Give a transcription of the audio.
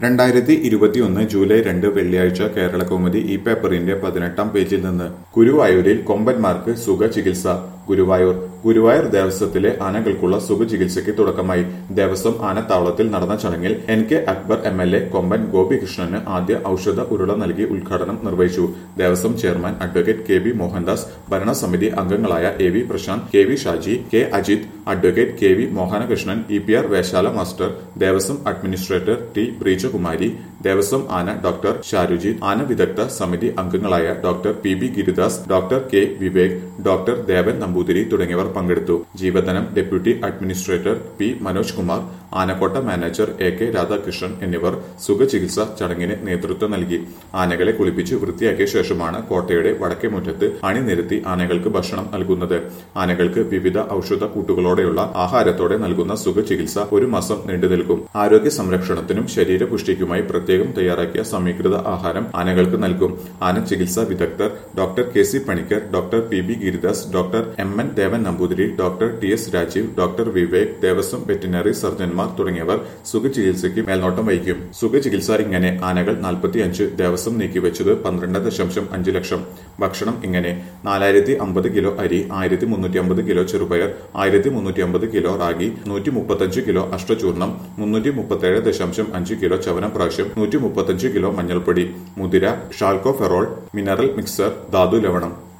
രണ്ടായിരത്തി ഇരുപത്തിയൊന്ന് ജൂലൈ രണ്ട് വെള്ളിയാഴ്ച കേരള കൗമുദി ഈ പേപ്പറിന്റെ പതിനെട്ടാം പേജിൽ നിന്ന് ഗുരുവായൂരിൽ കൊമ്പന്മാർക്ക് സുഖചികിത്സ ഗുരുവായൂർ ഗുരുവായൂർ ദേവസ്വത്തിലെ ആനകൾക്കുള്ള സുഖചികിത്സയ്ക്ക് തുടക്കമായി ദേവസ്വം ആനത്താവളത്തിൽ നടന്ന ചടങ്ങിൽ N K Akbar M L A കൊമ്പൻ ഗോപികൃഷ്ണന് ആദ്യ ഔഷധ ഉരുള നൽകി ഉദ്ഘാടനം നിർവഹിച്ചു Devaswom chairman advocate K V Mohandas ഭരണസമിതി അംഗങ്ങളായ A V Prashanth K V Shaji K Ajith advocate K V Mohanakrishnan E P R Vesala master Devaswom administrator T Breejakumari Devaswom ആന ഡോക്ടർ ഷാരുജി ആന വിദഗ്ധ സമിതി അംഗങ്ങളായ doctor P B Giridas doctor K Vivek doctor Devan Namboothiri തുടങ്ങിയവർ പങ്കെടുത്തു ജീവധനം deputy administrator P Manoj Kumar ആനക്കോട്ട മാനേജർ എ കെ രാധാകൃഷ്ണൻ എന്നിവർ സുഖചികിത്സ ചടങ്ങിന് നേതൃത്വം നൽകി ആനകളെ കുളിപ്പിച്ച് വൃത്തിയാക്കിയ ശേഷമാണ് കോട്ടയുടെ വടക്കേ മുറ്റത്ത് അണിനിരത്തി ആനകൾക്ക് ഭക്ഷണം നൽകുന്നത് ആനകൾക്ക് വിവിധ ഔഷധ കൂട്ടുകളോടെയുള്ള ആഹാരത്തോടെ നൽകുന്ന സുഖചികിത്സ ഒരു മാസം നീണ്ടു നിൽക്കും ആരോഗ്യ സംരക്ഷണത്തിനും ശരീരപുഷ്ടിക്കുമായി പ്രത്യേകം തയ്യാറാക്കിയ സമീകൃത ആഹാരം ആനകൾക്ക് നൽകും ആന ചികിത്സാ വിദഗ്ധർ doctor K C Panicker doctor P B Giridas doctor M N Devan Namboothiri doctor T S Rajeev doctor Vivek Devaswom veterinary സർജൻമാർ തുടങ്ങിയവർ സുഖചികിത്സയ്ക്ക് മേൽനോട്ടം വഹിക്കും സുഖചികിത്സ ഇങ്ങനെ ആനകൾ നാൽപ്പത്തിയഞ്ച് ദേവസ്വം നീക്കിവെച്ചത് പന്ത്രണ്ട് ദശാംശം അഞ്ച് ലക്ഷം ഭക്ഷണം ഇങ്ങനെ നാലായിരത്തി അമ്പത് കിലോ അരി ആയിരത്തി മുന്നൂറ്റി അമ്പത് കിലോ ചെറുപയർ ആയിരത്തി മുന്നൂറ്റി അമ്പത് കിലോ റാഗി നൂറ്റി മുപ്പത്തഞ്ച് കിലോ അഷ്ടചൂർണം മുന്നൂറ്റി മുപ്പത്തേഴ് ദശാംശം അഞ്ച് കിലോ ചവനം പ്രാവശ്യം നൂറ്റി മുപ്പത്തഞ്ച് കിലോ മഞ്ഞൾപ്പൊടി മുതിര ഷാൽക്കോ ഫെറോൾ മിനറൽ മിക്സർ ധാതു ലവണം